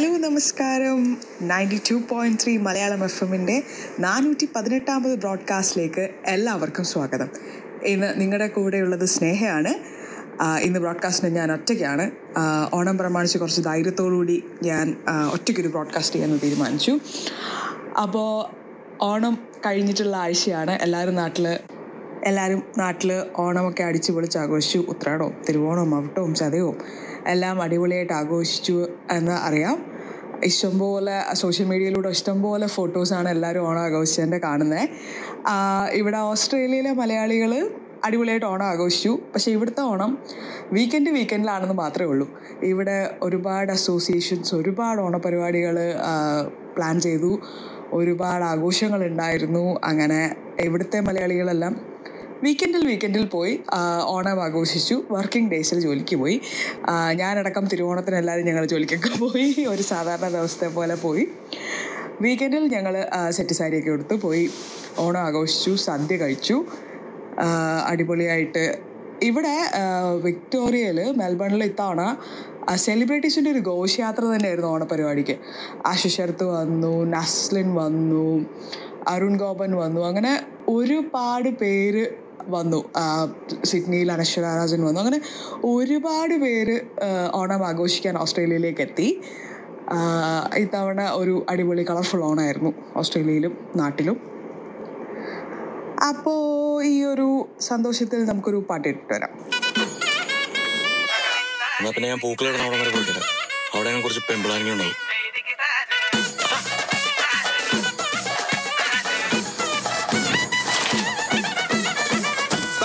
hello നമസ്കാരം ninety two point three Malayalam F എമ്മിൻ്റെ നാനൂറ്റി പതിനെട്ടാമത് ബ്രോഡ്കാസ്റ്റിലേക്ക് എല്ലാവർക്കും സ്വാഗതം ഇന്ന് നിങ്ങളുടെ കൂടെയുള്ളത് സ്നേഹയാണ് ആ, ഇന്ന് ബ്രോഡ്കാസ്റ്റിന് ഞാൻ ഒറ്റയ്ക്കാണ് ആ, ഓണം പ്രമാണിച്ച് കുറച്ച് ധൈര്യത്തോടുകൂടി ഞാൻ ആ, ഒറ്റയ്ക്കൊരു ബ്രോഡ്കാസ്റ്റ് ചെയ്യാമെന്ന് തീരുമാനിച്ചു അപ്പോൾ ഓണം കഴിഞ്ഞിട്ടുള്ള ആഴ്ചയാണ് എല്ലാവരും നാട്ടിൽ എല്ലാവരും നാട്ടിൽ ഓണമൊക്കെ അടിച്ചു പൊളിച്ച് ആഘോഷിച്ചു ഉത്രാടവും തിരുവോണവും അവിട്ടവും ചതയവും എല്ലാം അടിപൊളിയായിട്ട് ആഘോഷിച്ചു എന്ന് അറിയാം ഇഷ്ടംപോലെ സോഷ്യൽ മീഡിയയിലൂടെ ഇഷ്ടംപോലെ ഫോട്ടോസാണ് എല്ലാവരും ഓണം ആഘോഷിച്ചതിൻ്റെ കാണുന്നത് ഇവിടെ ഓസ്ട്രേലിയയിലെ മലയാളികൾ അടിപൊളിയായിട്ട് ഓണം ആഘോഷിച്ചു പക്ഷേ ഇവിടുത്തെ ഓണം വീക്കെൻഡ് വീക്കെൻഡിലാണെന്ന് മാത്രമേ ഉള്ളൂ ഇവിടെ ഒരുപാട് അസോസിയേഷൻസ് ഒരുപാട് ഓണപരിപാടികൾ പ്ലാൻ ചെയ്തു ഒരുപാട് ആഘോഷങ്ങൾ ഉണ്ടായിരുന്നു അങ്ങനെ ഇവിടുത്തെ മലയാളികളെല്ലാം വീക്കെൻഡിൽ വീക്കെൻഡിൽ പോയി ആ, ഓണം ആഘോഷിച്ചു വർക്കിംഗ് ഡേയ്സിൽ ജോലിക്ക് പോയി ആ, ഞാനടക്കം തിരുവോണത്തിന് എല്ലാവരും ഞങ്ങൾ ജോലിക്കൊക്കെ പോയി ഒരു സാധാരണ ദിവസത്തെ പോലെ പോയി വീക്കെൻഡിൽ ഞങ്ങൾ സെറ്റ് സാരിയൊക്കെ എടുത്ത് പോയി ഓണം ആഘോഷിച്ചു സദ്യ കഴിച്ചു ആ, അടിപൊളിയായിട്ട് ഇവിടെ വിക്ടോറിയയിൽ മെൽബണിൽ ഇത്തവണ സെലിബ്രിറ്റീസിൻ്റെ ഒരു ഘോഷയാത്ര തന്നെയായിരുന്നു ഓണപരിപാടിക്ക് ആശിഷർത്ത് വന്നു നസ്ലിൻ വന്നു അരുൺ ഗോപൻ വന്നു അങ്ങനെ ഒരുപാട് പേര് വന്നു ആ, സിഡ്നിയിൽ അനശ്വര രാജൻ വന്നു അങ്ങനെ ഒരുപാട് പേര് ആ, ഓണം ആഘോഷിക്കാൻ ഓസ്ട്രേലിയയിലേക്ക് എത്തി ആ, ഇത്തവണ ഒരു അടിപൊളി കളർഫുൾ ഓണമായിരുന്നു ഓസ്ട്രേലിയയിലും നാട്ടിലും അപ്പോൾ ഈ ഒരു സന്തോഷത്തിൽ നമുക്കൊരു പാട്ട് ഇട്ടിട്ട് വരാം എന്നാ പിന്നെ ഞാൻ പൂക്കളിടണം അവിടെ വരെ പോയിട്ട് വരാം അവിടെ ഞാൻ കുറച്ച് പെമ്പിളാനികളുണ്ടാവും